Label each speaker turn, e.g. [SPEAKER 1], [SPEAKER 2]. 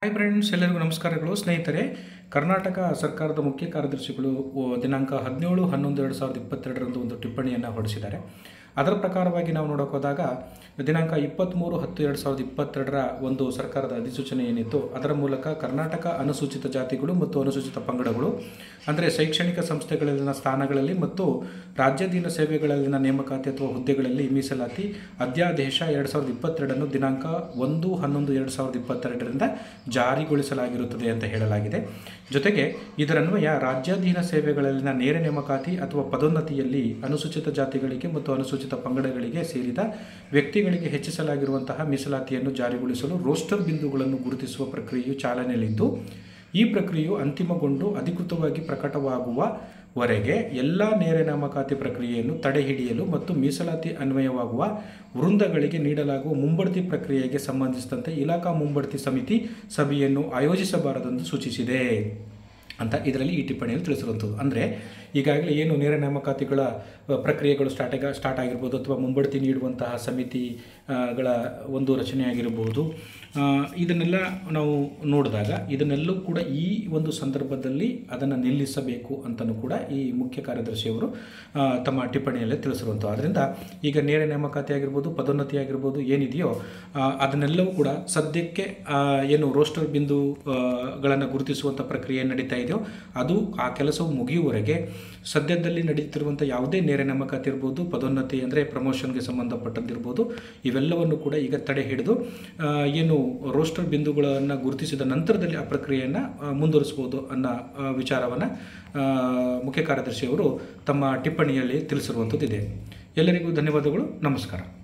[SPEAKER 1] hi friends ಎಲ್ಲರಿಗೂ ನಮಸ್ಕಾರಗಳು ಸ್ನೇಹಿತರೆ ಕರ್ನಾಟಕ ಸರ್ಕಾರದ ಮುಖ್ಯ ಕಾರ್ಯದರ್ಶಿಗಳು ಓ, ದಿನಾಂಕ ಹದಿನೇಳು ಹನ್ನೊಂದು ಎರಡು ಸಾವಿರದ ಇಪ್ಪತ್ತೆರಡರಂದು ಒಂದು ಟಿಪ್ಪಣಿಯನ್ನು ಹೊರಡಿಸಿದ್ದಾರೆ ಅದರ ಪ್ರಕಾರವಾಗಿ ನಾವು ನೋಡೋಕೆ ಹೋದಾಗ ದಿನಾಂಕ ಇಪ್ಪತ್ತ್ಮೂರು ಹತ್ತು ಎರಡು ಸಾವಿರದ ಇಪ್ಪತ್ತೆರಡರ ಒಂದು ಸರ್ಕಾರದ ಅಧಿಸೂಚನೆ ಏನಿತ್ತು ಅದರ ಮೂಲಕ ಕರ್ನಾಟಕ ಅನುಸೂಚಿತ ಜಾತಿಗಳು ಮತ್ತು ಅನುಸೂಚಿತ ಪಂಗಡಗಳು ಅಂದರೆ ಶೈಕ್ಷಣಿಕ ಸಂಸ್ಥೆಗಳಲ್ಲಿನ ಸ್ಥಾನಗಳಲ್ಲಿ ಮತ್ತು ರಾಜ್ಯಾಧೀನ ಸೇವೆಗಳಲ್ಲಿನ ನೇಮಕಾತಿ ಅಥವಾ ಹುದ್ದೆಗಳಲ್ಲಿ ಮೀಸಲಾತಿ ಅಧ್ಯಾದೇಶ ಎರಡು ಸಾವಿರದ ಇಪ್ಪತ್ತೆರಡನ್ನು ದಿನಾಂಕ ಒಂದು ಹನ್ನೊಂದು ಎರಡು ಸಾವಿರದ ಇಪ್ಪತ್ತೆರಡರಿಂದ ಜಾರಿಗೊಳಿಸಲಾಗಿರುತ್ತದೆ ಅಂತ ಹೇಳಲಾಗಿದೆ ಜೊತೆಗೆ ಇದರನ್ವಯ ರಾಜ್ಯಾಧೀನ ಸೇವೆಗಳಲ್ಲಿನ ನೇರ ನೇಮಕಾತಿ ಅಥವಾ ಪದೋನ್ನತಿಯಲ್ಲಿ ಅನುಸೂಚಿತ ಜಾತಿಗಳಿಗೆ ಮತ್ತು ಅನುಸೂಚಿತ ಪಂಗಡಗಳಿಗೆ ಸೇರಿದ ವ್ಯಕ್ತಿಗಳಿಗೆ ಹೆಚ್ಚಿಸಲಾಗಿರುವಂತಹ ಮೀಸಲಾತಿಯನ್ನು ಜಾರಿಗೊಳಿಸಲು ರೋಸ್ಟರ್ ಬಿಂದುಗಳನ್ನು ಗುರುತಿಸುವ ಪ್ರಕ್ರಿಯೆಯು ಚಾಲನೆಯಲ್ಲಿದ್ದು ಈ ಪ್ರಕ್ರಿಯೆಯು ಅಂತಿಮಗೊಂಡು ಅಧಿಕೃತವಾಗಿ ಪ್ರಕಟವಾಗುವವರೆಗೆ ಎಲ್ಲ ನೇರ ನೇಮಕಾತಿ ಪ್ರಕ್ರಿಯೆಯನ್ನು ತಡೆಹಿಡಿಯಲು ಮತ್ತು ಮೀಸಲಾತಿ ಅನ್ವಯವಾಗುವ ವೃಂದಗಳಿಗೆ ನೀಡಲಾಗುವ ಮುಂಬಡ್ತಿ ಪ್ರಕ್ರಿಯೆಗೆ ಸಂಬಂಧಿಸಿದಂತೆ ಇಲಾಖಾ ಮುಂಬಡ್ತಿ ಸಮಿತಿ ಸಭೆಯನ್ನು ಆಯೋಜಿಸಬಾರದೆಂದು ಸೂಚಿಸಿದೆ ಅಂತ ಇದರಲ್ಲಿ ಈ ಟಿಪ್ಪಣಿಯಲ್ಲಿ ತಿಳಿಸಿರುವಂಥದ್ದು ಅಂದರೆ ಈಗಾಗಲೇ ಏನು ನೇರ ನೇಮಕಾತಿಗಳ ಅ, ಪ್ರಕ್ರಿಯೆಗಳು ಸ್ಟಾರ್ಟ್ ಆಗ ಸ್ಟಾರ್ಟ್ ಆಗಿರ್ಬೋದು ಅಥವಾ ಮುಂಬಡ್ತಿ ನೀಡುವಂತಹ ಸಮಿತಿಗಳ ಒಂದು ರಚನೆ ಆಗಿರಬಹುದು ಆ, ಇದನ್ನೆಲ್ಲ ನಾವು ನೋಡಿದಾಗ ಇದನ್ನೆಲ್ಲೂ ಕೂಡ ಈ ಒಂದು ಸಂದರ್ಭದಲ್ಲಿ ಅದನ್ನು ನಿಲ್ಲಿಸಬೇಕು ಅಂತಲೂ ಕೂಡ ಈ ಮುಖ್ಯ ಕಾರ್ಯದರ್ಶಿಯವರು ಆ, ತಮ್ಮ ಟಿಪ್ಪಣಿಯಲ್ಲೇ ತಿಳಿಸಿರುವಂಥದ್ದು ಆದ್ದರಿಂದ ಈಗ ನೇರ ನೇಮಕಾತಿ ಆಗಿರ್ಬೋದು ಪದೋನ್ನತಿ ಆಗಿರ್ಬೋದು ಏನಿದೆಯೋ ಆ, ಅದನ್ನೆಲ್ಲವೂ ಕೂಡ ಸದ್ಯಕ್ಕೆ ಆ, ಏನು ರೋಸ್ಟರ್ ಬಿಂದು ಆ, ಗಳನ್ನು ಗುರುತಿಸುವಂಥ ಪ್ರಕ್ರಿಯೆ ನಡೀತಾ ಇದೆಯೋ ಅದು ಆ ಕೆಲಸವು ಮುಗಿಯುವವರೆಗೆ ಸದ್ಯದಲ್ಲಿ ನಡೀತಿರುವಂಥ ಯಾವುದೇ ನೇರ ನೇಮಕಾತಿ ಇರ್ಬೋದು ಪದೋನ್ನತಿ ಅಂದರೆ ಪ್ರಮೋಷನ್ಗೆ ಸಂಬಂಧಪಟ್ಟಂತಿರ್ಬೋದು ಇವೆಲ್ಲವನ್ನು ಕೂಡ ಈಗ ತಡೆ ಹಿಡಿದು ಆ, ಏನು ರೋಸ್ಟರ್ ಬಿಂದುಗಳನ್ನು ಗುರುತಿಸಿದ ನಂತರದಲ್ಲಿ ಆ ಪ್ರಕ್ರಿಯೆಯನ್ನು ಮುಂದುವರಿಸ್ಬೋದು ಅನ್ನೋ ವಿಚಾರವನ್ನು ಮುಖ್ಯ ಕಾರ್ಯದರ್ಶಿಯವರು ತಮ್ಮ ಟಿಪ್ಪಣಿಯಲ್ಲಿ ತಿಳಿಸಿರುವಂಥದ್ದು ಇದೆ ಎಲ್ಲರಿಗೂ ಧನ್ಯವಾದಗಳು ನಮಸ್ಕಾರ